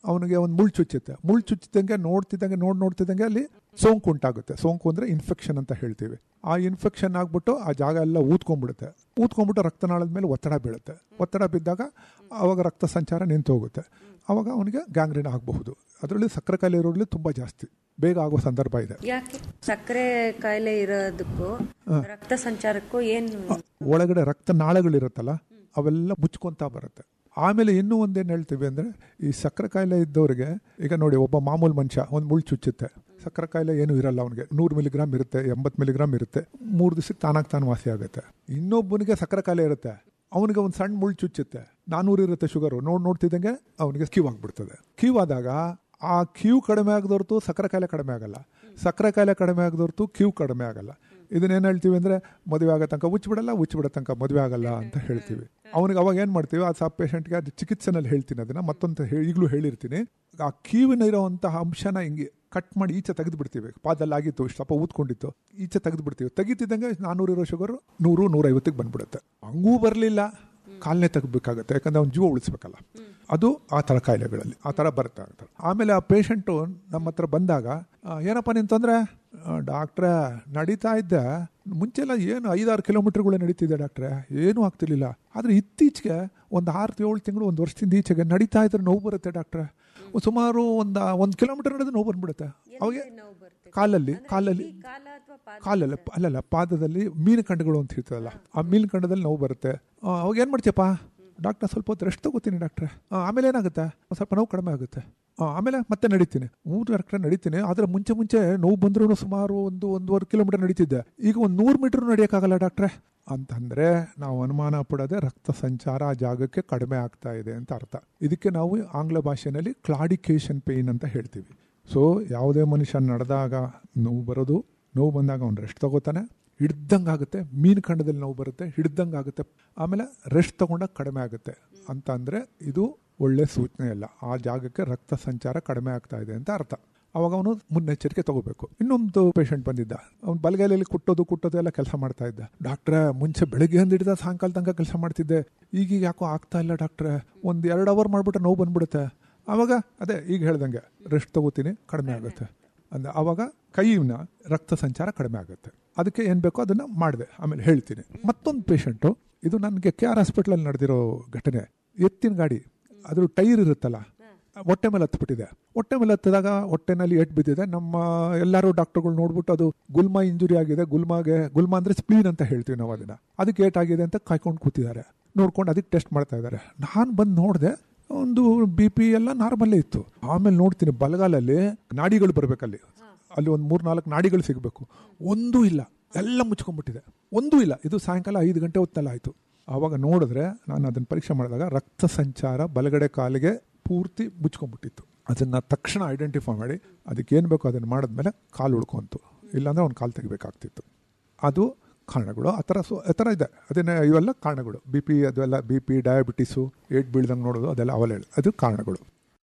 ಅವನಿಗೆ ಒಂದು ಮುಳ್ಳು ಚುಚ್ಚುತ್ತೆ ಮುಳ್ಳು ಚುಚ್ಚಿದಂಗೆ ನೋಡ್ತಿದ್ದಂಗೆ ನೋಡ್ ನೋಡ್ತಿದ್ದಂಗೆ ಅಲ್ಲಿ ಸೋಂಕು ಉಂಟಾಗುತ್ತೆ ಸೋಂಕು ಅಂದ್ರೆ ಇನ್ಫೆಕ್ಷನ್ ಅಂತ ಹೇಳ್ತೀವಿ ಆ ಇನ್ಫೆಕ್ಷನ್ ಆಗ್ಬಿಟ್ಟು ಆ ಜಾಗ ಎಲ್ಲ ಊದ್ಕೊಂಡ್ಬಿಡುತ್ತೆ ಊದ್ಕೊಂಡ್ಬಿಟ್ಟು ರಕ್ತನಾಳದ ಮೇಲೆ ಒತ್ತಡ ಬೀಳುತ್ತೆ ಒತ್ತಡ ಬಿದ್ದಾಗ ಅವಾಗ ರಕ್ತ ಸಂಚಾರ ನಿಂತು ಹೋಗುತ್ತೆ ಅವಾಗ ಅವನಿಗೆ ಗ್ಯಾಂಗ್ರೀನ್ ಆಗಬಹುದು ಅದರಲ್ಲಿ ಸಕ್ಕರೆ ಕಾಯಿಲೆ ಇರೋದ್ರಲ್ಲಿ ತುಂಬ ಜಾಸ್ತಿ ಬೇಗ ಆಗೋ ಸಂದರ್ಭ ಇದೆ ಯಾಕೆ ಸಕ್ಕರೆ ಕಾಯಿಲೆ ಇರೋದಕ್ಕೂ ರಕ್ತ ಸಂಚಾರಕ್ಕೂ ಏನು ಒಳಗಡೆ ರಕ್ತ ನಾಳಗಳಿರುತ್ತಲ್ಲ ಅವೆಲ್ಲ ಮುಚ್ಕೊಂತಾ ಬರುತ್ತೆ ಆಮೇಲೆ ಇನ್ನೂ ಒಂದೇನು ಹೇಳ್ತೀವಿ ಅಂದರೆ ಈ ಸಕ್ಕರೆ ಕಾಯಿಲೆ ಇದ್ದವರಿಗೆ ಈಗ ನೋಡಿ ಒಬ್ಬ ಮಾಮೂಲು ಮನುಷ್ಯ ಒಂದು ಮುಳ್ಳು ಚುಚ್ಚುತ್ತೆ ಸಕ್ಕರೆ ಕಾಯಿಲೆ ಏನೂ ಇರಲ್ಲ ಅವನಿಗೆ ನೂರು ಮಿಲಿಗ್ರಾಮ್ ಇರುತ್ತೆ ಎಂಬತ್ತು ಮಿಲಿಗ್ರಾಮ್ ಇರುತ್ತೆ ಮೂರು ದಿವಸಕ್ಕೆ ತಾನಾಗಿ ತಾನು ವಾಸಿ ಆಗುತ್ತೆ ಇನ್ನೊಬ್ಬನಿಗೆ ಸಕ್ಕರೆ ಕಾಯಿಲೆ ಇರುತ್ತೆ ಅವನಿಗೆ ಒಂದು ಸಣ್ಣ ಮುಳ್ಳು ಚುಚ್ಚುತ್ತೆ ನಾನೂರು ಇರುತ್ತೆ ಶುಗರು ನೋಡ್ ನೋಡ್ತಿದ್ದಂಗೆ ಅವನಿಗೆ ಕ್ಯೂ ಆಗ್ಬಿಡ್ತದೆ ಕ್ಯೂ ಆದಾಗ ಆ ಕ್ಯೂ ಕಡಿಮೆ ಆಗದೊರ್ತು ಸಕ್ಕರೆ ಕಾಯಿಲೆ ಕಡಿಮೆ ಆಗಲ್ಲ ಸಕ್ಕರೆ ಕಾಯಿಲೆ ಕಡಿಮೆ ಆಗದೊರ್ತು ಕ್ಯೂ ಕಡಿಮೆ ಆಗಲ್ಲ ಇದನ್ನೇನು ಹೇಳ್ತೀವಿ ಅಂದರೆ ಮದುವೆ ಆಗೋ ತನಕ ಉಚ್ಚಿಬಿಡಲ್ಲ ಉಚ್ಚಿಬಿಡೋ ತನಕ ಮದುವೆ ಆಗಲ್ಲ ಅಂತ ಹೇಳ್ತೀವಿ ಅವನಿಗೆ ಅವಾಗ ಏನು ಮಾಡ್ತೀವಿ ಆ ಸಬ್ ಪೇಷಂಟ್ಗೆ ಅದು ಚಿಕಿತ್ಸೆನಲ್ಲಿ ಹೇಳ್ತೀನಿ ಅದನ್ನ ಮತ್ತೊಂದು ಹೇ- ಈಗಲೂ ಹೇಳಿರ್ತೀನಿ ಆ ಕ್ಯೂವಿನ ಇರೋವಂತಹ ಅಂಶನ ಹಿಂಗೆ ಕಟ್ ಮಾಡಿ ಈಚೆ ತೆಗೆದು ಬಿಡ್ತೀವಿ ಪಾದಲ್ಲಿ ಆಗಿತ್ತು ಇಷ್ಟು ಸ್ವಲ್ಪ ಊದ್ಕೊಂಡಿತ್ತು ಈಚೆ ತೆಗೆದು ಬಿಡ್ತೀವಿ ತೆಗಿತಿದ್ದಂಗೆ ನಾನೂರು ಇರೋ ಶುಗರ್ ನೂರು ನೂರೈವತ್ತಿಗೆ ಬಂದ್ಬಿಡುತ್ತೆ ಹಂಗೂ ಬರಲಿಲ್ಲ ಕಾಲನೇ ತೆಗಬೇಕಾಗತ್ತೆ ಯಾಕಂದ್ರೆ ಅವ್ನ ಜೀವ ಉಳಿಸ್ಬೇಕಲ್ಲ ಅದು ಆ ಥರ ಕಾಯಿಲೆಗಳಲ್ಲಿ ಆ ಥರ ಬರುತ್ತೆ ಆ ಥರ. ಆಮೇಲೆ ಆ ಪೇಷಂಟು ನಮ್ಮ ಹತ್ರ ಬಂದಾಗ ಆ, ಏನಪ್ಪ ನಿನ್ ತೊಂದರೆ ಡಾಕ್ಟ್ರೆ ನಡೀತಾ ಇದ್ದೆ ಮುಂಚೆಲ್ಲ ಏನು ಐದಾರು ಕಿಲೋಮೀಟರ್ಗಳೇ ನಡೀತಿದ್ದೆ ಡಾಕ್ಟ್ರೆ ಏನೂ ಆಗ್ತಿರ್ಲಿಲ್ಲ ಆದರೆ ಇತ್ತೀಚೆಗೆ ಒಂದು ಆರು ಏಳು ತಿಂಗಳು ಒಂದು ವರ್ಷದಿಂದ ಈಚೆಗೆ ನಡೀತಾ ಇದ್ರೆ ನೋವು ಬರುತ್ತೆ ಡಾಕ್ಟ್ರೆ ಸುಮಾರು ಒಂದು ಒಂದು ಕಿಲೋಮೀಟರ್ ನಡೆದು ನೋವು ಬಂದ್ಬಿಡುತ್ತೆ ಅವಾಗೆ ನೋವು ಬರುತ್ತೆ ಕಾಲಲ್ಲಿ ಕಾಲಲ್ಲಿ ಕಾಲ ಅಥವಾ ಪಾದ ಕಾಲಲ್ಲ ಅಲ್ಲಲ್ಲ ಪಾದದಲ್ಲಿ ಮೀನು ಕಂಡಗಳು ಅಂತ ಇರ್ತದಲ್ಲ ಆ ಮೀನು ಕಂಡದಲ್ಲಿ ನೋವು ಬರುತ್ತೆ ಆ, ಅವಾಗ ಏನು ಮಾಡ್ತೀಯಪ್ಪ ಡಾಕ್ಟರ್ ಸ್ವಲ್ಪ ಹೊತ್ತು ರೆಸ್ಟ್ ತಗೋತೀನಿ ಡಾಕ್ಟ್ರೆ ಆ, ಆಮೇಲೆ ಏನಾಗುತ್ತೆ ಒಂದ್ ಸ್ವಲ್ಪ ನೋವು ಕಡಿಮೆ ಆಗುತ್ತೆ ಆ, ಆಮೇಲೆ ಮತ್ತೆ ನಡೀತೀನಿ ಮೂರು ಡಾಕ್ಟ್ರೆ ನಡೀತೀನಿ ಆದರೆ ಮುಂಚೆ ಮುಂಚೆ ನೋವು ಬಂದ್ರೂ ಸುಮಾರು ಒಂದು ಒಂದೂವರೆ ಕಿಲೋಮೀಟರ್ ನಡೀತಿದ್ದೆ ಈಗ ಒಂದು ನೂರು ಮೀಟರ್ ನಡೆಯೋಕ್ಕಾಗಲ್ಲ ಡಾಕ್ಟ್ರೆ ಅಂತಂದ್ರೆ ನಾವು ಅನುಮಾನ ಪಡೋದೆ ರಕ್ತ ಸಂಚಾರ ಆ ಜಾಗಕ್ಕೆ ಕಡಿಮೆ ಆಗ್ತಾ ಇದೆ ಅಂತ ಅರ್ಥ ಇದಕ್ಕೆ ನಾವು ಆಂಗ್ಲ ಭಾಷೆಯಲ್ಲಿ ಕ್ಲಾಡಿಕೇಶನ್ ಪೇಯ್ನ್ ಅಂತ ಹೇಳ್ತೀವಿ ಸೊ ಯಾವುದೇ ಮನುಷ್ಯ ನಡೆದಾಗ ನೋವು ಬರೋದು ನೋವು ಬಂದಾಗ ಅವ್ನು ರೆಸ್ಟ್ ತಗೋತಾನೆ ಹಿಡ್ದಂಗೆ ಆಗುತ್ತೆ ಮೀನು ಖಂಡದಲ್ಲಿ ನೋವು ಬರುತ್ತೆ ಹಿಡ್ದಂಗೆ ಆಗುತ್ತೆ ಆಮೇಲೆ ರೆಸ್ಟ್ ತಗೊಂಡಾಗ ಕಡಿಮೆ ಆಗುತ್ತೆ ಅಂತ ಅಂದರೆ ಇದು ಒಳ್ಳೆ ಸೂಚನೆ ಅಲ್ಲ ಆ ಜಾಗಕ್ಕೆ ರಕ್ತ ಸಂಚಾರ ಕಡಿಮೆ ಆಗ್ತಾ ಇದೆ ಅಂತ ಅರ್ಥ ಅವಾಗ ಅವನು ಮುನ್ನೆಚ್ಚರಿಕೆ ತಗೋಬೇಕು ಇನ್ನೊಂದು ಪೇಷಂಟ್ ಬಂದಿದ್ದ ಅವ್ನು ಬಲಗೈಲಲ್ಲಿ ಕುಟ್ಟೋದು ಕುಟ್ಟೋದು ಎಲ್ಲ ಕೆಲಸ ಮಾಡ್ತಾ ಇದ್ದ ಡಾಕ್ಟ್ರೆ ಮುಂಚೆ ಬೆಳಿಗ್ಗೆ ಹಿಡಿದ ಸಾಯಂಕಾಲ ತನಕ ಕೆಲಸ ಮಾಡ್ತಿದ್ದೆ ಈಗೀಗ ಯಾಕೋ ಆಗ್ತಾ ಇಲ್ಲ ಡಾಕ್ಟ್ರೆ ಒಂದು ಎರಡು ಅವರ್ ಮಾಡ್ಬಿಟ್ರೆ ನೋವು ಬಂದ್ಬಿಡುತ್ತೆ ಆವಾಗ ಅದೇ ಈಗ ಹೇಳ್ದಂಗೆ ರೆಸ್ಟ್ ತಗೋತೀನಿ ಕಡಿಮೆ ಆಗುತ್ತೆ ಅಂದ್ರೆ ಆವಾಗ ಕೈಯಿನ ರಕ್ತ ಸಂಚಾರ ಕಡಿಮೆ ಆಗುತ್ತೆ ಅದಕ್ಕೆ ಏನು ಬೇಕೋ ಅದನ್ನ ಮಾಡಿದೆ ಆಮೇಲೆ ಹೇಳ್ತೀನಿ ಮತ್ತೊಂದು ಪೇಷಂಟು ಇದು ನನಗೆ ಕೆ ಆರ್ ಹಾಸ್ಪಿಟ್ಲಲ್ಲಿ ನಡೆದಿರೋ ಘಟನೆ ಎತ್ತಿನ ಗಾಡಿ ಅದ್ರ ಟೈರ್ ಇರುತ್ತಲ್ಲ ಹೊಟ್ಟೆ ಮೇಲೆ ಹತ್ಬಿಟ್ಟಿದೆ ಹೊಟ್ಟೆ ಮೇಲೆ ಹತ್ತಿದಾಗ ಹೊಟ್ಟೆನಲ್ಲಿ ಏಟ್ ಬಿದ್ದಿದೆ ನಮ್ಮ ಎಲ್ಲರೂ ಡಾಕ್ಟರ್ಗಳು ನೋಡ್ಬಿಟ್ಟು ಅದು ಗುಲ್ಮಾ ಇಂಜುರಿ ಆಗಿದೆ ಗುಲ್ಮಾಗೆ ಗುಲ್ಮಾ ಅಂದ್ರೆ ಸ್ಪ್ಲೀನ್ ಅಂತ ಹೇಳ್ತೀವಿ ನಾವು ಅದನ್ನ ಅದಕ್ಕೆ ಏಟ್ ಆಗಿದೆ ಅಂತ ಕಾಯ್ಕೊಂಡು ಕೂತಿದ್ದಾರೆ ನೋಡ್ಕೊಂಡು ಅದಕ್ಕೆ ಟೆಸ್ಟ್ ಮಾಡ್ತಾ ಇದ್ದಾರೆ ನಾನು ಬಂದು ನೋಡಿದೆ ಒಂದು ಬಿ ಪಿ ಎಲ್ಲ ನಾರ್ಮಲ್ಲೇ ಇತ್ತು ಆಮೇಲೆ ನೋಡ್ತೀನಿ ಬಲಗಾಲಲ್ಲಿ ನಾಡಿಗಳು ಬರ್ಬೇಕಲ್ಲಿ ಅಲ್ಲಿ ಒಂದು ಮೂರ್ ನಾಲ್ಕು ನಾಡಿಗಳು ಸಿಗಬೇಕು ಒಂದೂ ಇಲ್ಲ ಎಲ್ಲ ಮುಚ್ಕೊಂಡ್ಬಿಟ್ಟಿದೆ ಒಂದೂ ಇಲ್ಲ ಇದು ಸಾಯಂಕಾಲ ಐದು ಗಂಟೆ ಹೊತ್ತಲ್ಲ ಆಯಿತು ಆವಾಗ ನೋಡಿದ್ರೆ ನಾನು ಅದನ್ನ ಪರೀಕ್ಷೆ ಮಾಡಿದಾಗ ರಕ್ತ ಸಂಚಾರ ಬಲಗಡೆ ಕಾಲಿಗೆ ಪೂರ್ತಿ ಮುಚ್ಕೊಂಡ್ಬಿಟ್ಟಿತ್ತು ಅದನ್ನ ತಕ್ಷಣ ಐಡೆಂಟಿಫೈ ಮಾಡಿ ಅದಕ್ಕೆ ಏನು ಬೇಕೋ ಅದನ್ನು ಮಾಡಿದ್ಮೇಲೆ ಕಾಲು ಉಳ್ಕೊಂತು ಇಲ್ಲಾಂದ್ರೆ ಅವ್ನು ಕಾಲು ತೆಗಿಬೇಕಾಗ್ತಿತ್ತು ಅದು ಕಾರಣಗಳು ಆ ಥರ ಸೊ ಆ ಥರ ಇದೆ ಅದನ್ನೇ ಇವೆಲ್ಲ ಕಾರಣಗಳು ಬಿ ಪಿ ಅದೆಲ್ಲ ಬಿ ಪಿ ಡಯಾಬಿಟಿಸು ಏಟ್ ಬೀಳ್ದಂಗೆ ನೋಡೋದು ಅದೆಲ್ಲ ಅವೆಲ್ಲ ಅದು ಕಾರಣಗಳು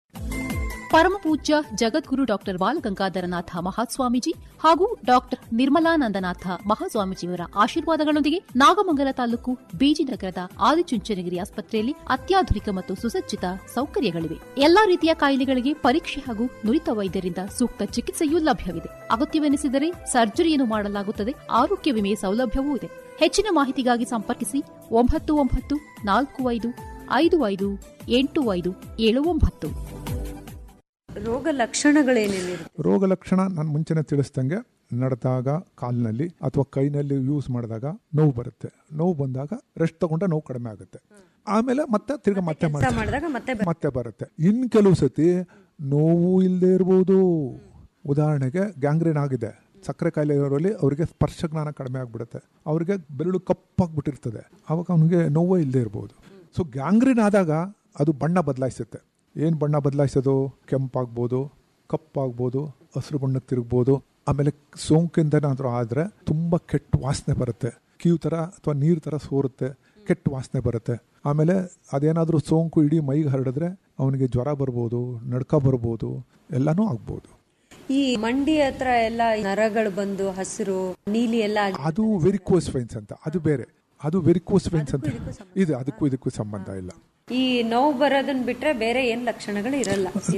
ಪರಮಪೂಜ್ಯ ಜಗದ್ಗುರು ಡಾಕ್ಟರ್ ಬಾಲಗಂಗಾಧರನಾಥ ಮಹಾಸ್ವಾಮೀಜಿ ಹಾಗೂ ಡಾಕ್ಟರ್ ನಿರ್ಮಲಾನಂದನಾಥ ಮಹಾಸ್ವಾಮೀಜಿಯವರ ಆಶೀರ್ವಾದಗಳೊಂದಿಗೆ ನಾಗಮಂಗಲ ತಾಲೂಕು ಬೀಜಿನಗರದ ಆದಿಚುಂಚನಗಿರಿ ಆಸ್ಪತ್ರೆಯಲ್ಲಿ ಅತ್ಯಾಧುನಿಕ ಮತ್ತು ಸುಸಜ್ಜಿತ ಸೌಕರ್ಯಗಳಿವೆ ಎಲ್ಲಾ ರೀತಿಯ ಕಾಯಿಲೆಗಳಿಗೆ ಪರೀಕ್ಷೆ ಹಾಗೂ ನುರಿತ ವೈದ್ಯರಿಂದ ಸೂಕ್ತ ಚಿಕಿತ್ಸೆಯೂ ಲಭ್ಯವಿದೆ ಅಗತ್ಯವೆನಿಸಿದರೆ ಸರ್ಜರಿಯನ್ನು ಮಾಡಲಾಗುತ್ತದೆ ಆರೋಗ್ಯ ವಿಮೆ ಸೌಲಭ್ಯವೂ ಇದೆ ಹೆಚ್ಚಿನ ಮಾಹಿತಿಗಾಗಿ ಸಂಪರ್ಕಿಸಿ ಒಂಬತ್ತು ಒಂಬತ್ತು ನಾಲ್ಕು ಐದು ಐದು ಐದು ಎಂಟು ಐದು ಏಳು ಒಂಬತ್ತು ರೋಗ ಲಕ್ಷಣಗಳೇನೇನಿರುತ್ತೆ ರೋಗ ಲಕ್ಷಣ ನಾನು ಮುಂಚೆನೆ ತಿಳಿಸ್ದಂಗೆ ನಡೆದಾಗ ಕಾಲಿನಲ್ಲಿ ಅಥವಾ ಕೈನಲ್ಲಿ ಯೂಸ್ ಮಾಡಿದಾಗ ನೋವು ಬರುತ್ತೆ ನೋವು ಬಂದಾಗ ರೆಸ್ಟ್ ತಗೊಂಡ್ರೆ ನೋವು ಕಡಿಮೆ ಆಗುತ್ತೆ ಆಮೇಲೆ ಮತ್ತೆ ತಿರ್ಗಾ ಮತ್ತೆ ಕೆಲಸ ಮಾಡ್ತಾರೆ ಮಾಡಿದಾಗ ಮತ್ತೆ ಬ- ಮತ್ತೆ ಬರುತ್ತೆ ಇನ್ ಕೆಲವು ಸತಿ ನೋವು ಇಲ್ಲದೆ ಇರ್ಬೋದು ಉದಾಹರಣೆಗೆ ಗ್ಯಾಂಗ್ರೀನ್ ಆಗಿದೆ ಸಕ್ಕರೆ ಕಾಯಿಲೆ ಇರೋರಲ್ಲಿ ಅವರಿಗೆ ಸ್ಪರ್ಶ ಜ್ಞಾನ ಕಡಿಮೆ ಆಗ್ಬಿಡುತ್ತೆ ಅವ್ರಿಗೆ ಬೆರಳು ಕಪ್ಪಾಗ್ಬಿಟ್ಟಿರ್ತದೆ ಅವಾಗ ಅವನಿಗೆ ನೋವೇ ಇಲ್ಲದೆ ಇರ್ಬೋದು ಸೊ ಗ್ಯಾಂಗ್ರೀನ್ ಆದಾಗ ಅದು ಬಣ್ಣ ಬದಲಾಯಿಸುತ್ತೆ ಏನು ಬಣ್ಣ ಬದಲಾಯಿಸೋದು ಕೆಂಪಾಗ್ಬೋದು ಕಪ್ಪಾಗ್ಬೋದು ಹಸಿರು ಬಣ್ಣಕ್ಕೆ ತಿರುಗ್ಬೋದು ಆಮೇಲೆ ಸೋಂಕಿಂದ ಏನಾದರೂ ಆದರೆ ತುಂಬ ಕೆಟ್ಟ ವಾಸನೆ ಬರುತ್ತೆ ಕೀವು ಥರ ಅಥವಾ ನೀರು ಥರ ಸೋರುತ್ತೆ ಕೆಟ್ಟ ವಾಸನೆ ಬರುತ್ತೆ ಆಮೇಲೆ ಅದೇನಾದರೂ ಸೋಂಕು ಇಡೀ ಮೈಗೆ ಹರಡಿದ್ರೆ ಅವನಿಗೆ ಜ್ವರ ಬರ್ಬೋದು ನಡ್ಕ ಬರ್ಬೋದು ಎಲ್ಲನೂ ಆಗ್ಬೋದು ಈ ಮಂಡಿ ಹತ್ರ ಎಲ್ಲ ನರಗಳು ಬಂದು ಹಸಿರು ನೀಲಿ ಎಲ್ಲ ಆಗಿ- ಅದು ವೆರಿಕೋಸ್ ಫೈನ್ಸ್ ಅಂತ ಅದು ಬೇರೆ ಅದು ವೆರಿಕೋಸ್ ಫೈನ್ಸ್ ಅಂತ ಇದು ಅದಕ್ಕೂ ಇದಕ್ಕೂ ಸಂಬಂಧ ಇಲ್ಲ ಈ ನೋವು ಬರೋದನ್ನ ಬಿಟ್ರೆ ಬೇರೆ ಏನ್ ಲಕ್ಷಣಗಳು ಇರಲ್ಲ